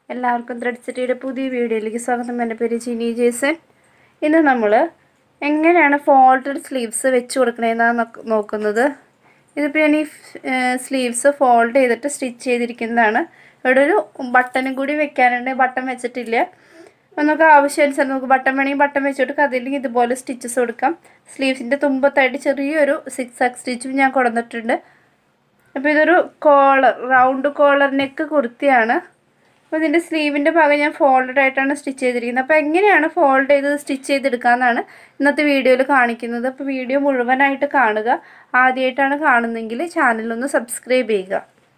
എല്ലാവർക്കും ത്രെഡ് സിറ്റിയുടെ പുതിയ വീഡിയോയിലേക്ക് സ്വാഗതം എൻ്റെ പേര് ജിനി ജേസൻ ഇന്ന് നമ്മൾ എങ്ങനെയാണ് ഫോൾഡഡ് സ്ലീവ്സ് വെച്ച് കൊടുക്കണതെന്നാണ് നോക്ക- നോക്കുന്നത് ഇതിപ്പോൾ ഞാൻ ഈ സ്ലീവ്സ് ഫോൾഡ് ചെയ്തിട്ട് സ്റ്റിച്ച് ചെയ്തിരിക്കുന്നതാണ് ഇവിടെ ഒരു ബട്ടണും കൂടി വെക്കാനുണ്ട് ബട്ടൺ വെച്ചിട്ടില്ല അപ്പോൾ നമുക്ക് ആവശ്യാനുസരണം നമുക്ക് ബട്ടൺ വേണമെങ്കിൽ ബട്ടൺ വെച്ച് കൊടുക്കാം അതില്ലെങ്കിൽ ഇതുപോലെ സ്റ്റിച്ചസ് കൊടുക്കാം സ്ലീവ്സിൻ്റെ തുമ്പത്തായിട്ട് ചെറിയൊരു സിക്സ് ആക്ക് സ്റ്റിച്ചും ഞാൻ കൊടുത്തിട്ടുണ്ട് അപ്പോൾ ഇതൊരു കോളർ റൗണ്ട് കോളർ നെക്ക് കുർത്തിയാണ് അപ്പോൾ ഇതിൻ്റെ സ്ലീവിൻ്റെ ഭാഗം ഞാൻ ഫോൾഡഡ് ആയിട്ടാണ് സ്റ്റിച്ച് ചെയ്തിരിക്കുന്നത് അപ്പോൾ എങ്ങനെയാണ് ഫോൾഡ് ചെയ്ത് സ്റ്റിച്ച് ചെയ്തെടുക്കാമെന്നാണ് ഇന്നത്തെ വീഡിയോയിൽ കാണിക്കുന്നത് അപ്പോൾ വീഡിയോ മുഴുവനായിട്ട് കാണുക ആദ്യമായിട്ടാണ് കാണുന്നതെങ്കിൽ ചാനലൊന്ന് സബ്സ്ക്രൈബ് ചെയ്യുക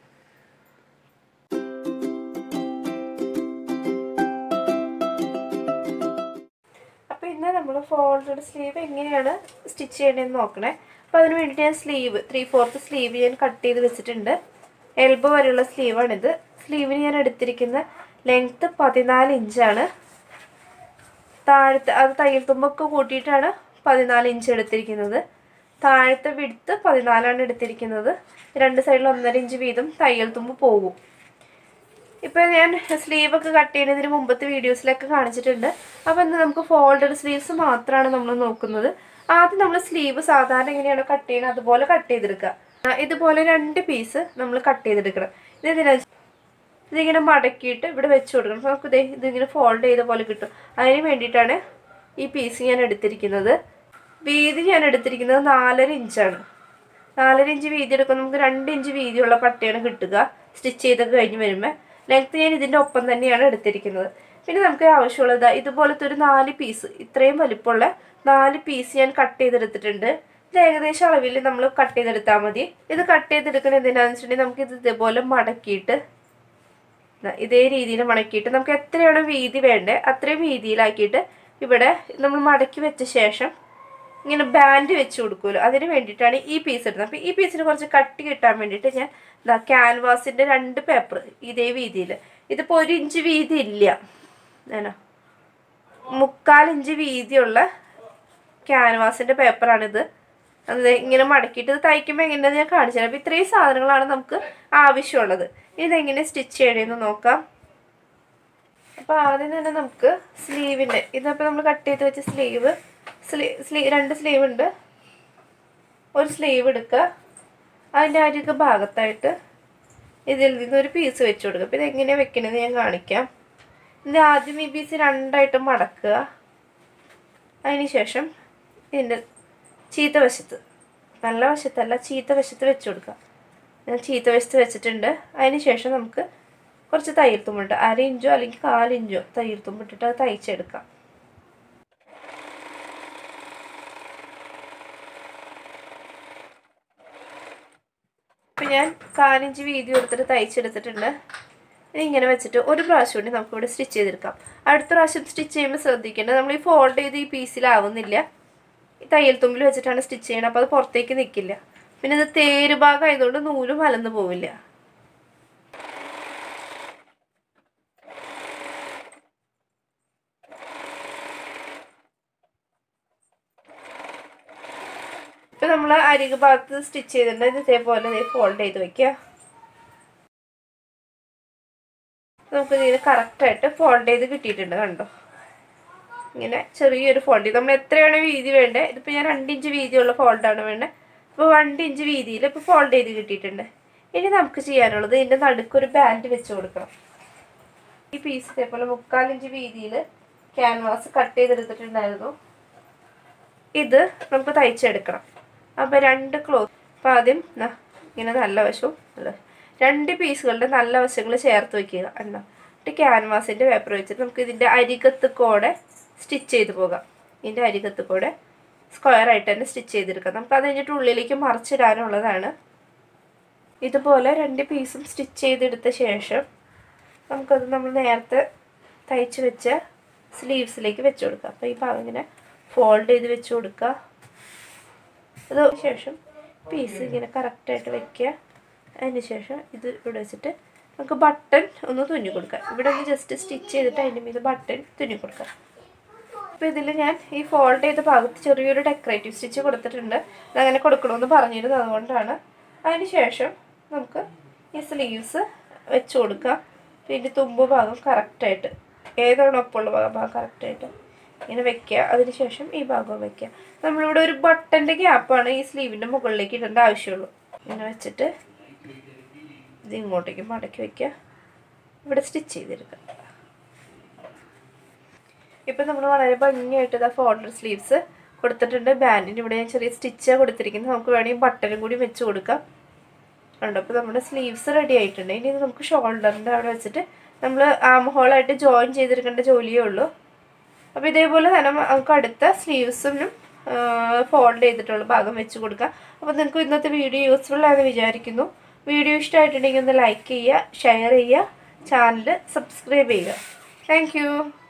അപ്പോൾ ഇന്ന് നമ്മൾ ഫോൾഡഡ് സ്ലീവ് എങ്ങനെയാണ് സ്റ്റിച്ച് ചെയ്യേണ്ടതെന്ന് നോക്കണേ അപ്പോൾ അതിന് വേണ്ടിയിട്ട് ഞാൻ സ്ലീവ് ത്രീ ഫോർത്ത് സ്ലീവ് ഞാൻ കട്ട് ചെയ്ത് വെച്ചിട്ടുണ്ട് എൽബോ വരെയുള്ള സ്ലീവാണിത് സ്ലീവിന് ഞാൻ എടുത്തിരിക്കുന്ന ലെങ്ത്ത് പതിനാല് ഇഞ്ചാണ് താഴത്തെ അത് തയ്യൽ തുമ്പൊക്കെ കൂട്ടിയിട്ടാണ് പതിനാല് ഇഞ്ച് എടുത്തിരിക്കുന്നത് താഴത്തെ വിടുത്ത് പതിനാലാണ് എടുത്തിരിക്കുന്നത് രണ്ട് സൈഡിൽ ഒന്നര ഇഞ്ച് വീതം തയ്യൽ തുമ്പ് പോകും ഇപ്പം ഞാൻ സ്ലീവൊക്കെ കട്ട് ചെയ്യുന്നതിന് മുമ്പത്തെ വീഡിയോസിലൊക്കെ കാണിച്ചിട്ടുണ്ട് അപ്പോൾ ഇന്ന് നമുക്ക് ഫോൾഡഡ് സ്ലീവ്സ് മാത്രമാണ് നമ്മൾ നോക്കുന്നത് ആദ്യം നമ്മൾ സ്ലീവ് സാധാരണ എങ്ങനെയാണോ കട്ട് ചെയ്യുന്നത് അതുപോലെ കട്ട് ചെയ്തെടുക്കുക ആ, ഇതുപോലെ രണ്ട് പീസ് നമ്മൾ കട്ട് ചെയ്തെടുക്കണം ഇത് എന്തിനാ ഇതിങ്ങനെ മടക്കിയിട്ട് ഇവിടെ വെച്ച് കൊടുക്കണം അപ്പോൾ നമുക്ക് ദേ ഇതിങ്ങനെ ഫോൾഡ് ചെയ്ത പോലെ കിട്ടും അതിന് വേണ്ടിയിട്ടാണ് ഈ പീസ് ഞാൻ എടുത്തിരിക്കുന്നത് വീതി ഞാൻ എടുത്തിരിക്കുന്നത് നാലര ഇഞ്ചാണ് നാലര ഇഞ്ച് വീതി എടുക്കുമ്പോൾ നമുക്ക് രണ്ട് ഇഞ്ച് വീതിയുള്ള പട്ടയാണ് കിട്ടുക സ്റ്റിച്ച് ചെയ്തൊക്കെ കഴിഞ്ഞ് വരുമ്പോൾ ലെങ്ത്ത് ഞാൻ ഇതിൻ്റെ ഒപ്പം തന്നെയാണ് എടുത്തിരിക്കുന്നത് പിന്നെ നമുക്ക് ആവശ്യമുള്ളത് ഇതുപോലത്തെ ഒരു നാല് പീസ് ഇത്രയും വലിപ്പമുള്ള നാല് പീസ് ഞാൻ കട്ട് ചെയ്തെടുത്തിട്ടുണ്ട് ഇത് ഏകദേശം അളവിൽ നമ്മൾ കട്ട് ചെയ്തെടുത്താൽ മതി ഇത് കട്ട് ചെയ്തെടുക്കുന്നത് എന്തിനാണെന്ന് വെച്ചിട്ടുണ്ടെങ്കിൽ നമുക്ക് ഇത് ഇതേപോലെ മടക്കിയിട്ട് ദാ ഇതേ രീതിയിൽ മടക്കിയിട്ട് നമുക്ക് എത്രയാണോ വീതി വേണ്ടത് അത്രയും വീതിയിലാക്കിയിട്ട് ഇവിടെ നമ്മൾ മടക്കി വെച്ച ശേഷം ഇങ്ങനെ ബാൻഡ് വെച്ച് കൊടുക്കുമല്ലോ അതിന് വേണ്ടിയിട്ടാണ് ഈ പീസ് എടുത്തത് അപ്പോൾ ഈ പീസിന് കുറച്ച് കട്ടി കിട്ടാൻ വേണ്ടിയിട്ട് ഞാൻ ഇതാ ക്യാൻവാസിൻ്റെ രണ്ട് പേപ്പർ ഇതേ വീതിയിൽ ഇതിപ്പോൾ ഒരു ഇഞ്ച് വീതി ഇല്ല ഞാനോ മുക്കാൽ ഇഞ്ച് വീതിയുള്ള ക്യാൻവാസിൻ്റെ പേപ്പറാണിത് അത് ദേ ഇങ്ങനെ മടക്കിയിട്ട് ഇത് തയ്ക്കുമ്പോൾ എങ്ങനെയാണെന്ന് ഞാൻ കാണിച്ചു തരാം അപ്പോൾ ഇത്രയും സാധനങ്ങളാണ് നമുക്ക് ആവശ്യമുള്ളത് ഇതെങ്ങനെ സ്റ്റിച്ച് ചെയ്യണമെന്ന് നോക്കാം അപ്പോൾ ആദ്യം തന്നെ നമുക്ക് സ്ലീവിൻ്റെ ഇതിപ്പോൾ നമ്മൾ കട്ട് ചെയ്ത് വെച്ച സ്ലീവ് സ്ലീ സ്ലീ രണ്ട് സ്ലീവ് ഉണ്ട് ഒരു സ്ലീവ് എടുക്കുക അതിൻ്റെ അരിക ഭാഗത്തായിട്ട് ഇതിൽ നിന്ന് ഒരു പീസ് വെച്ച് കൊടുക്കുക അപ്പോൾ ഇതെങ്ങനെയാണ് വെക്കണമെന്ന് ഞാൻ കാണിക്കാം ഇത് ആദ്യം ഈ പീസ് രണ്ടായിട്ട് മടക്കുക അതിന് ശേഷം ഇതിൻ്റെ ചീത്ത വശത്ത് നല്ല വശത്തല്ല ചീത്ത വശത്ത് വെച്ച് കൊടുക്കുക ഞാൻ ചീത്ത വശത്ത് വെച്ചിട്ടുണ്ട് അതിന് ശേഷം നമുക്ക് കുറച്ച് തയ്യൽ തുമ്പിട്ട് അര ഇഞ്ചോ അല്ലെങ്കിൽ കാലിഞ്ചോ തയ്യൽ തുമ്പിട്ടിട്ട് അത് തയ്ച്ചെടുക്കാം ഇപ്പം ഞാൻ കാലിഞ്ച് വീതി കൊടുത്തിട്ട് തയ്ച്ചെടുത്തിട്ടുണ്ട് ഇനി ഇങ്ങനെ വെച്ചിട്ട് ഒരു പ്രാവശ്യം കൂടി നമുക്കിവിടെ സ്റ്റിച്ച് ചെയ്തെടുക്കാം അടുത്ത പ്രാവശ്യം സ്റ്റിച്ച് ചെയ്യുമ്പോൾ ശ്രദ്ധിക്കേണ്ടത് നമ്മൾ ഈ ഫോൾഡ് ചെയ്ത് ഈ പീസിലാവുന്നില്ല ഈ തയ്യൽ തുമ്പിൽ വെച്ചിട്ടാണ് സ്റ്റിച്ച് ചെയ്യണത് അപ്പോൾ അത് പുറത്തേക്ക് നിൽക്കില്ല പിന്നെ ഇത് തേര് ഭാഗം ആയതുകൊണ്ട് നൂല് മലന്ന് പോവില്ല ഇപ്പം നമ്മൾ അരികു ഭാഗത്ത് സ്റ്റിച്ച് ചെയ്തിട്ടുണ്ട് ഇത് ഇതേപോലെ ഫോൾഡ് ചെയ്ത് വെക്കുക നമുക്ക് ഇതിന് കറക്റ്റായിട്ട് ഫോൾഡ് ചെയ്ത് കിട്ടിയിട്ടുണ്ട് കണ്ടോ ഇങ്ങനെ ചെറിയൊരു ഫോൾഡ് നമ്മൾ എത്രയാണ് വീതി വേണ്ടത് ഇതിപ്പോൾ ഞാൻ രണ്ട് ഇഞ്ച് വീതിയുള്ള ഫോൾഡാണ് വേണ്ടത് അപ്പോൾ രണ്ട് ഇഞ്ച് വീതിയിൽ ഇപ്പോൾ ഫോൾഡ് ചെയ്ത് കിട്ടിയിട്ടുണ്ട് ഇനി നമുക്ക് ചെയ്യാനുള്ളത് ഇതിൻ്റെ നടുക്കൊരു ബാൻഡ് വെച്ച് കൊടുക്കണം ഈ പീസ് ഇതേപോലെ മുക്കാൽ ഇഞ്ച് വീതിയിൽ ക്യാൻവാസ് കട്ട് ചെയ്തെടുത്തിട്ടുണ്ടായിരുന്നു ഇത് നമുക്ക് തയ്ച്ചെടുക്കണം അപ്പോൾ രണ്ട് ക്ലോത്ത് അപ്പോൾ ആദ്യം ദാ ഇങ്ങനെ നല്ല വശവും നല്ല വശവും. രണ്ട് പീസുകളുടെ നല്ല വശങ്ങൾ ചേർത്ത് വെക്കുക എന്നാ എന്നിട്ട് ക്യാൻവാസിൻ്റെ പേപ്പർ വെച്ചിട്ട് നമുക്ക് ഇതിൻ്റെ അരികത്ത് കൂടെ സ്റ്റിച്ച് ചെയ്ത് പോകാം ഇതിൻ്റെ അരികത്ത് കൂടെ സ്ക്വയർ ആയിട്ട് തന്നെ സ്റ്റിച്ച് ചെയ്തെടുക്കാം നമുക്ക് അത് കഴിഞ്ഞിട്ട് ഉള്ളിലേക്ക് മറിച്ചിടാനുള്ളതാണ് ഇതുപോലെ രണ്ട് പീസും സ്റ്റിച്ച് ചെയ്തെടുത്ത ശേഷം നമുക്കത് നമ്മൾ നേരത്തെ തയ്ച്ച് വെച്ച സ്ലീവ്സിലേക്ക് വെച്ച് കൊടുക്കുക അപ്പോൾ ഈ ഭാഗം ഇങ്ങനെ ഫോൾഡ് ചെയ്ത് വെച്ച് കൊടുക്കുക അത് ശേഷം പീസ് ഇങ്ങനെ കറക്റ്റായിട്ട് വെക്കുക അതിന് ശേഷം ഇത് ഇവിടെ വെച്ചിട്ട് നമുക്ക് ബട്ടൺ ഒന്ന് തുന്നി കൊടുക്കാം ഇവിടെ ഒന്ന് ജസ്റ്റ് സ്റ്റിച്ച് ചെയ്തിട്ട് അതിൻ്റെ മീത് ബട്ടൺ തുന്നി കൊടുക്കാം അപ്പോൾ ഇതിൽ ഞാൻ ഈ ഫോൾഡ് ചെയ്ത ഭാഗത്ത് ചെറിയൊരു ഡെക്കറേറ്റീവ് സ്റ്റിച്ച് കൊടുത്തിട്ടുണ്ട് അതങ്ങനെ കൊടുക്കണമെന്ന് പറഞ്ഞിരുന്നത് അതുകൊണ്ടാണ് അതിന് ശേഷം നമുക്ക് ഈ സ്ലീവ്സ് വെച്ച് കൊടുക്കാം പിന്നെ തുമ്പ് ഭാഗം കറക്റ്റായിട്ട് ഏതാണ് ഒപ്പമുള്ള ഭാഗം ഭാഗം കറക്റ്റായിട്ട് ഇങ്ങനെ വെക്കുക അതിനുശേഷം ഈ ഭാഗം വെക്കുക നമ്മളിവിടെ ഒരു ബട്ടൻ്റെ ഗ്യാപ്പാണ് ഈ സ്ലീവിൻ്റെ മുകളിലേക്ക് ഇടേണ്ട ആവശ്യമുള്ളൂ ഇങ്ങനെ വെച്ചിട്ട് ഇത് ഇങ്ങോട്ടേക്ക് മടക്കി വെക്കുക ഇവിടെ സ്റ്റിച്ച് ചെയ്തെടുക്കുക ഇപ്പം നമ്മൾ വളരെ ഭംഗിയായിട്ട് ഇതാ ഫോൾഡർ സ്ലീവ്സ് കൊടുത്തിട്ടുണ്ട് ബാൻഡിന് ഇവിടെ ഞാൻ ചെറിയ സ്റ്റിച്ചാണ് കൊടുത്തിരിക്കുന്നത് നമുക്ക് വേണമെങ്കിൽ ബട്ടനും കൂടി വെച്ച് കൊടുക്കാം ഉണ്ട് അപ്പോൾ നമ്മുടെ സ്ലീവ്സ് റെഡി ആയിട്ടുണ്ട് ഇനി ഇത് നമുക്ക് ഷോൾഡറിൻ്റെ അവിടെ വെച്ചിട്ട് നമ്മൾ ആം ഹോളായിട്ട് ജോയിൻ ചെയ്തെടുക്കേണ്ട ജോലിയേ ഉള്ളൂ അപ്പോൾ ഇതേപോലെ തന്നെ നമുക്ക് അടുത്ത സ്ലീവ്സിനും ഫോൾഡ് ചെയ്തിട്ടുള്ള ഭാഗം വെച്ച് കൊടുക്കാം അപ്പോൾ നിങ്ങൾക്ക് ഇന്നത്തെ വീഡിയോ യൂസ്ഫുൾ ആണെന്ന് വിചാരിക്കുന്നു വീഡിയോ ഇഷ്ടമായിട്ടുണ്ടെങ്കിൽ ഒന്ന് ലൈക്ക് ചെയ്യുക ഷെയർ ചെയ്യുക ചാനൽ സബ്സ്ക്രൈബ് ചെയ്യുക താങ്ക്